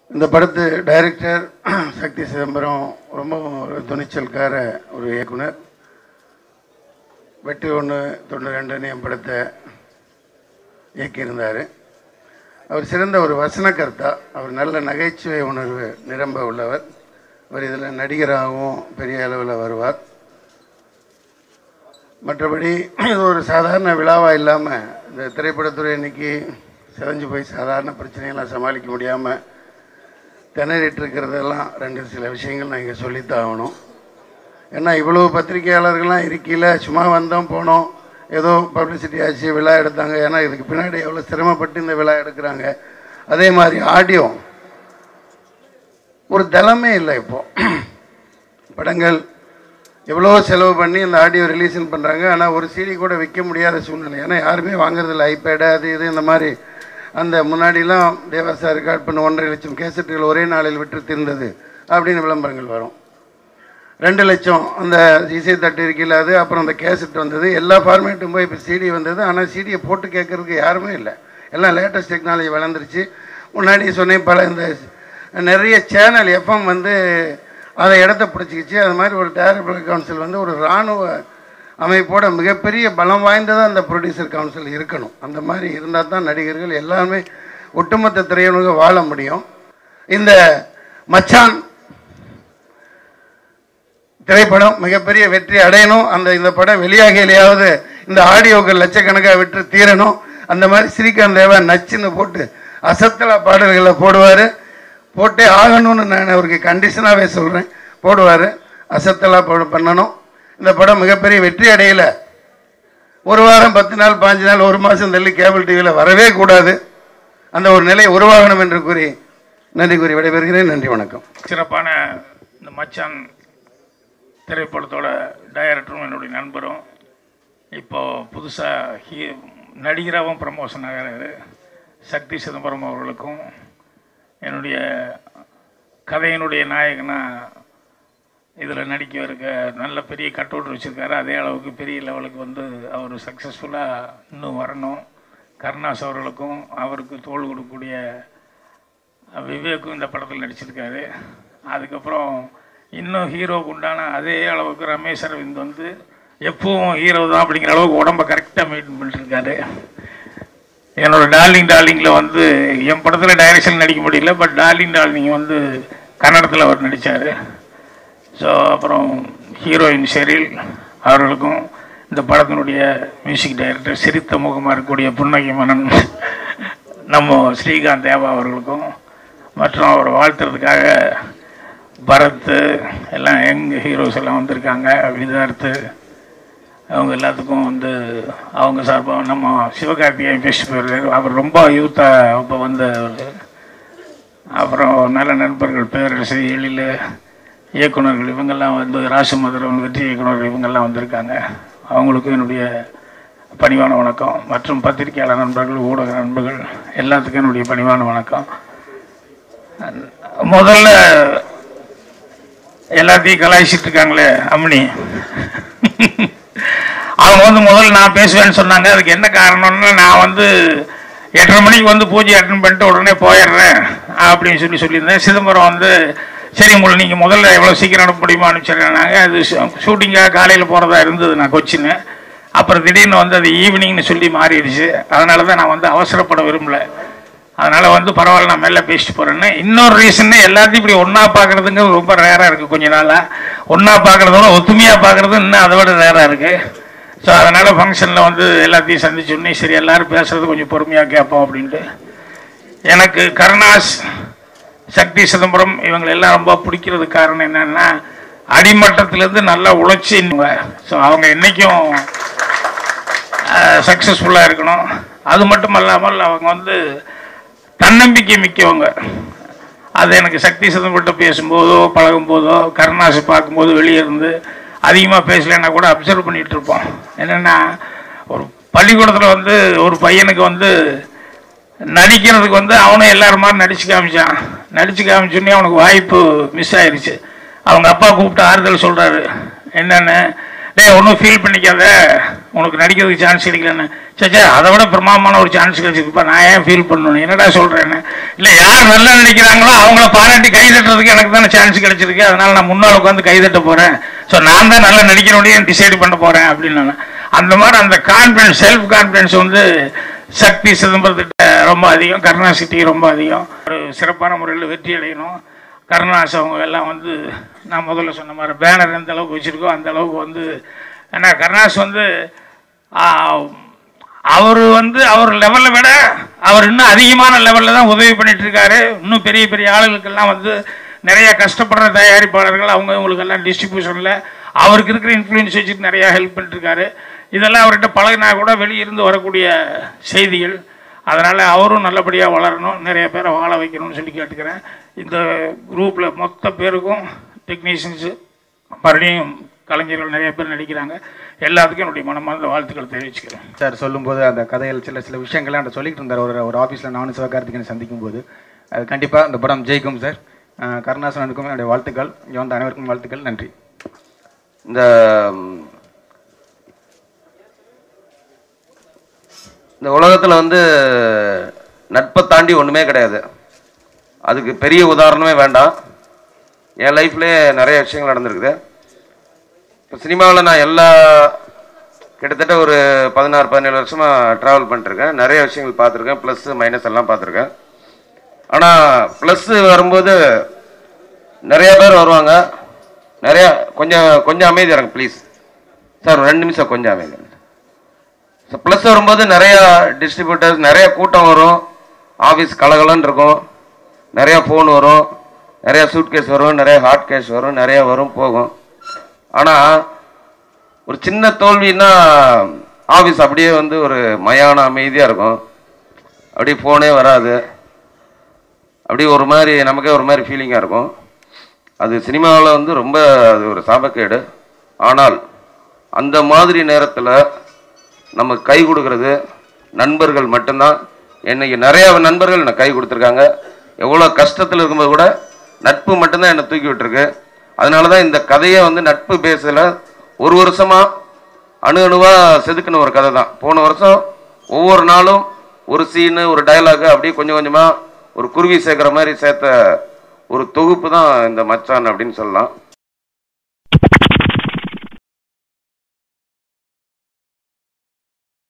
இந்த படத்து டைரக்டர் சக்தி சிதம்பரம் ரொம்ப ஒரு துணிச்சல்கார ஒரு இயக்குனர் வெற்றி ஒன்று தொண்ணூறு ரெண்டுன்னு என் படத்தை இயக்கியிருந்தார் அவர் சிறந்த ஒரு வசனகர்த்தா அவர் நல்ல நகைச்சுவை உணர்வு நிரம்ப உள்ளவர் அவர் இதில் நடிகராகவும் பெரிய அளவில் வருவார் மற்றபடி இது ஒரு சாதாரண விழாவாக இல்லாமல் இந்த திரைப்படத்துறை இன்னைக்கு சிதைஞ்சு போய் சாதாரண பிரச்சனையெல்லாம் சமாளிக்க முடியாமல் திணறிட்டு இருக்கிறதெல்லாம் ரெண்டு சில விஷயங்கள் நான் இங்கே சொல்லித்தான் ஆகணும் ஏன்னா இவ்வளவு பத்திரிகையாளர்கள்லாம் இருக்கையில் சும்மா வந்தோம் போனோம் ஏதோ பப்ளிசிட்டி ஆச்சு விழா எடுத்தாங்க ஏன்னா இதுக்கு பின்னாடி எவ்வளோ சிரமப்பட்டு இந்த விழா எடுக்கிறாங்க அதே மாதிரி ஆடியோ ஒரு தளமே இல்லை இப்போ படங்கள் எவ்வளோ செலவு பண்ணி இந்த ஆடியோ ரிலீஸன் பண்ணுறாங்க ஆனால் ஒரு சிடி கூட விற்க முடியாத சூழ்நிலை ஏன்னா யாருமே வாங்குறதில்ல ஐபேடு அது இது இந்த மாதிரி அந்த முன்னாடிலாம் தேவாசா ரெக்கார்ட் பண்ண ஒன்றரை லட்சம் கேசட்டுகள் ஒரே நாளில் விற்று தீர்ந்தது அப்படின்னு விளம்பரங்கள் வரும் ரெண்டு லட்சம் அந்த இசை தட்டு இருக்கையில் அது அப்புறம் அந்த கேசட் வந்தது எல்லா ஃபார்மேட்டும் போய் இப்போ சிடி வந்தது ஆனால் சிடியை போட்டு கேட்கறதுக்கு யாருமே இல்லை எல்லாம் லேட்டஸ்ட் டெக்னாலஜி வளர்ந்துருச்சு முன்னாடி சொன்னேன் பல இந்த நிறைய சேனல் எஃப்எம் வந்து அதை இடத்த பிடிச்சிக்கிச்சு அது மாதிரி ஒரு டேரபிள் கவுன்சில் வந்து ஒரு இராணுவ அமைப்போட மிகப்பெரிய பலம் வாய்ந்ததாக அந்த ப்ரொடியூசர் கவுன்சில் இருக்கணும் அந்த மாதிரி இருந்தால் தான் நடிகர்கள் எல்லாமே ஒட்டுமொத்த திரையுலக வாழ முடியும் இந்த மச்சான் திரைப்படம் மிகப்பெரிய வெற்றி அடையணும் அந்த இந்த படம் வெளியாகையிலேயாவது இந்த ஆடியோக்கள் லட்சக்கணக்காக விட்டு தீரணும் அந்த மாதிரி ஸ்ரீகாந்த் தேவா நச்சுன்னு போட்டு அசத்தலா பாடல்களை போடுவார் போட்டே ஆகணும்னு நான் அவருக்கு கண்டிஷனாகவே சொல்கிறேன் போடுவார் அசத்தலா போட பண்ணணும் இந்த படம் மிகப்பெரிய வெற்றி அடையல ஒரு வாரம் பத்து நாள் பாஞ்சு நாள் ஒரு மாதம் தள்ளி கேபிள் டிவியில் வரவே கூடாது அந்த ஒரு நிலை உருவாகணும் என்று கூறி நன்றி கூறி விடைபெறுகிறேன் நன்றி வணக்கம் சிறப்பான இந்த மச்சான் திரைப்படத்தோட டைரக்டரும் என்னுடைய நண்பரும் இப்போ புதுசாக ஹீ நடிகராகவும் ப்ரமோஷன் ஆகிறாரு சக்தி சிதம்பரம் அவர்களுக்கும் என்னுடைய கதையினுடைய நாயகனா இதில் நடிக்க இருக்க நல்ல பெரிய கட் அவுட் வச்சுருக்காரு அதே அளவுக்கு பெரிய லெவலுக்கு வந்து அவர் சக்ஸஸ்ஃபுல்லாக இன்னும் வரணும் கருணாஸ் அவர்களுக்கும் அவருக்கு தோள் கொடுக்கக்கூடிய விவேக்கும் இந்த படத்தில் நடிச்சிருக்காரு அதுக்கப்புறம் இன்னும் ஹீரோக்கு உண்டான அதே அளவுக்கு ரமேஷ் அரவிந்த் வந்து எப்பவும் ஹீரோ தான் அப்படிங்கிற அளவுக்கு உடம்ப கரெக்டாக மெயின்டைன் பண்ணிட்டுருக்காரு என்னோட டார்லிங் டார்லிங்கில் வந்து என் படத்தில் டைரக்ஷன் நடிக்க முடியல பட் டார்லிங் டார்லிங் வந்து கன்னடத்தில் அவர் நடித்தார் ஸோ அப்புறம் ஹீரோயின் ஷெரில் அவர்களுக்கும் இந்த படத்தினுடைய மியூசிக் டைரக்டர் சிரித்த முகமாக இருக்கக்கூடிய புன்னகை மன்னன் நம்ம ஸ்ரீகாந்த் தேவா அவர்களுக்கும் மற்றும் அவர் வாழ்த்துறதுக்காக பரத் எல்லாம் யங் ஹீரோஸ் எல்லாம் வந்திருக்காங்க விதார்த்து அவங்க எல்லாத்துக்கும் வந்து அவங்க சார்பாக நம்ம சிவகார்த்திகேயன் பேசி போயிருக்காரு அவர் ரொம்ப யூத்தாக அப்போ வந்தவர் அப்புறம் நல்ல நண்பர்கள் பேரரசு எழில் இயக்குனர்கள் இவங்கெல்லாம் வந்து ராசமதுரன் வெற்றி இயக்குனர்கள் இவங்கெல்லாம் வந்திருக்காங்க அவங்களுக்கும் என்னுடைய பணிவான வணக்கம் மற்றும் பத்திரிகையாளர் நண்பர்கள் ஊடக நண்பர்கள் எல்லாத்துக்கும் என்னுடைய பணிவான வணக்கம் முதல்ல எல்லாத்தையும் கலாய்ச்சிட்டு இருக்காங்களே அம்னி அவங்க வந்து முதல்ல நான் பேசுவேன்னு சொன்னாங்க அதுக்கு என்ன காரணம்னா நான் வந்து எட்டரை மணிக்கு வந்து பூஜை அட்டன் பண்ணிட்டு உடனே போயிடுறேன் அப்படின்னு சொல்லி சொல்லியிருந்தேன் சிதம்பரம் வந்து சரி உங்களை நீங்கள் முதல்ல எவ்வளோ சீக்கிரம் அனுப்ப முடியுமா அனுப்பிச்சிடுறேன்னாங்க அது ஷூட்டிங்காக காலையில் போகிறதா இருந்தது நான் கொச்சின்னு அப்புறம் திடீர்னு வந்து அது ஈவினிங்னு சொல்லி மாறிடுச்சு அதனால தான் நான் வந்து அவசரப்பட விரும்பல அதனால் வந்து பரவாயில்ல நான் மேலே பேசிட்டு போகிறேன்னு இன்னொரு ரீசன் எல்லாத்தையும் இப்படி ஒன்றா பார்க்குறதுங்கிறது ரொம்ப ரேராக இருக்குது கொஞ்ச நாளாக ஒன்றா பார்க்குறதோட ஒத்துமையாக பார்க்குறது இன்னும் அதை விட ரேராக இருக்குது ஸோ அதனால் ஃபங்க்ஷனில் வந்து எல்லாத்தையும் சந்திச்சோடனே சரி எல்லோரும் பேசுகிறது கொஞ்சம் பொறுமையாக கேட்போம் அப்படின்ட்டு எனக்கு கருணாஸ் சக்தி சிதம்பரம் இவங்களை எல்லாம் ரொம்ப பிடிக்கிறதுக்கு காரணம் என்னன்னா அடிமட்டத்திலேருந்து நல்லா உழைச்சி ஸோ அவங்க என்றைக்கும் சக்ஸஸ்ஃபுல்லாக இருக்கணும் அது மட்டும் இல்லாமல் அவங்க வந்து தன்னம்பிக்கை மிக்கவங்க அது எனக்கு சக்தி சிதம்பரத்தை பேசும்போதோ பழகும்போதோ கருணாசை பார்க்கும்போது வெளியே இருந்து அதிகமாக பேசலைன்னா கூட அப்சர்வ் பண்ணிகிட்டு இருப்போம் என்னென்னா ஒரு பள்ளிக்கூடத்தில் வந்து ஒரு பையனுக்கு வந்து நடிக்கிறதுக்கு வந்து அவனும் எல்லாரும் மாதிரி நடிச்சு காமிச்சான் நடிச்சு காமிச்சோன்னே அவனுக்கு வாய்ப்பு மிஸ் ஆயிடுச்சு அவங்க அப்பா கூப்பிட்டு ஆறுதல் சொல்கிறாரு என்னென்னு டேய் ஒன்றும் ஃபீல் பண்ணிக்காத உனக்கு நடிக்கிறதுக்கு சான்ஸ் கிடைக்கலன்னு சச்சா அதை விட பிரமாதமான ஒரு சான்ஸ் கிடைச்சிருப்பா நான் ஏன் ஃபீல் பண்ணணும் என்னடா சொல்கிறேன்னு இல்லை யார் நல்லா நடிக்கிறாங்களோ அவங்கள பாராட்டி கை தட்டுறதுக்கு எனக்கு தானே சான்ஸ் கிடைச்சிருக்கு அதனால நான் முன்னால் உட்காந்து கை தட்ட போகிறேன் ஸோ நான் தான் நல்லா நடிக்கிறோடையும் டிசைட் பண்ண போகிறேன் அப்படின்னு நான் அந்த மாதிரி அந்த கான்ஃபிடன்ஸ் செல்ஃப் கான்ஃபிடன்ஸ் வந்து சக்தி சிதம்பரத்திட்ட ரொம்ப அதிகம் கருணாசிட்டி ரொம்ப அதிகம் ஒரு சிறப்பான முறையில் வெற்றி அடையணும் கருணாஸ் அவங்க எல்லாம் வந்து நான் முதல்ல சொன்ன மாதிரி பேனர் எந்த அளவுக்கு வச்சுருக்கோ அந்த அளவுக்கு வந்து ஏன்னா கருணாஸ் வந்து அவர் வந்து அவர் லெவலை விட அவர் இன்னும் அதிகமான லெவலில் தான் உதவி பண்ணிட்டு இருக்காரு இன்னும் பெரிய பெரிய ஆளுகளுக்கெல்லாம் வந்து நிறைய கஷ்டப்படுற தயாரிப்பாளர்கள் அவங்க இவங்களுக்கெல்லாம் டிஸ்ட்ரிபியூஷனில் அவருக்கு இருக்கிற இன்ஃப்ளூயன்ஸ் வச்சுட்டு நிறையா ஹெல்ப் பண்ணிட்டுருக்காரு இதெல்லாம் அவர்கிட்ட பழகினா கூட வெளியிருந்து வரக்கூடிய செய்திகள் அதனால் அவரும் நல்லபடியாக வளரணும் நிறைய பேரை வாழ வைக்கணும்னு சொல்லி கேட்டுக்கிறேன் இந்த குரூப்பில் மொத்த பேருக்கும் டெக்னீஷியன்ஸு மறுபடியும் கலைஞர்கள் நிறைய பேர் நடிக்கிறாங்க எல்லாத்துக்கும் என்னுடைய மனமார்ந்த வாழ்த்துக்கள் தெரிவிச்சுக்கிறேன் சார் சொல்லும்போது அந்த கதைகள் சில சில விஷயங்களை அந்த சொல்லிட்டு இருந்தார் ஒரு ஒரு ஆஃபீஸில் நானும் சிவகார்த்திகேயன் சந்திக்கும் போது அது கண்டிப்பாக இந்த படம் ஜெயிக்கும் சார் அஹ் கருணாசனுக்கும் என்னுடைய வாழ்த்துக்கள் இங்கே வந்த அனைவருக்கும் வாழ்த்துக்கள் நன்றி இந்த ம், இந்த உலகத்தில் வந்து நட்பை தாண்டி ஒன்றுமே கிடையாது அதுக்கு பெரிய உதாரணமே வேண்டாம் என் லைஃப்லேயே நிறைய விஷயங்கள் நடந்திருக்குது இப்போ சினிமாவில் நான் எல்லா கிட்டத்தட்ட ஒரு பதினாறு பதினேழு வருஷமாக ட்ராவல் பண்ணிட்டுருக்கேன் நிறைய விஷயங்கள் பார்த்துருக்கேன் ப்ளஸ்ஸு மைனஸ் எல்லாம் பார்த்துருக்கேன் ஆனால் ப்ளஸ்ஸு வரும்போது நிறைய பேர் வருவாங்க நிறைய கொஞ்சம் கொஞ்சம் அமைதியாக இருங்க ப்ளீஸ் சார் ஒரு ரெண்டு நிமிஷம் கொஞ்சம் அமைதியாக இருங்க ஸோ ப்ளஸ் வரும்போது நிறைய டிஸ்ட்ரிபியூட்டர்ஸ் நிறைய கூட்டம் வரும் ஆஃபீஸ் கலகலன்னு இருக்கும் நிறைய ஃபோன் வரும் நிறைய சூட் கேஸ் வரும் நிறைய ஹாட் கேஸ் வரும் நிறைய வரும் போகும் ஆனால் ஒரு சின்ன தோல்வின்னா ஆஃபீஸ் அப்படியே வந்து ஒரு மயான அமைதியாக இருக்கும் அப்படியே ஃபோனே வராது அப்படியே ஒரு மாதிரி நமக்கே ஒரு மாதிரி ஃபீலிங்காக இருக்கும் அது சினிமாவில் வந்து ரொம்ப அது ஒரு சாபக்கேடு ஆனால் அந்த மாதிரி நேரத்தில் நமக்கு கை கொடுக்கறது நண்பர்கள் மட்டும்தான் என்னைக்கு நிறைய நண்பர்கள் எனக்கு கை கொடுத்துருக்காங்க எவ்வளோ கஷ்டத்தில் இருக்கும்போது கூட நட்பு மட்டும்தான் என்னை தூக்கி விட்டுருக்கு அதனால தான் இந்த கதையை வந்து நட்பு பேசல ஒரு வருஷமாக அணு அணுவாக செதுக்கின ஒரு கதை தான் போன வருஷம் ஒவ்வொரு நாளும் ஒரு சீனு ஒரு டயலாக் அப்படியே கொஞ்சம் கொஞ்சமாக ஒரு குருவி சேர்க்குற மாதிரி சேர்த்த ஒரு தொகுப்பு தான் இந்த மச்சான் அப்படின்னு சொல்லலாம்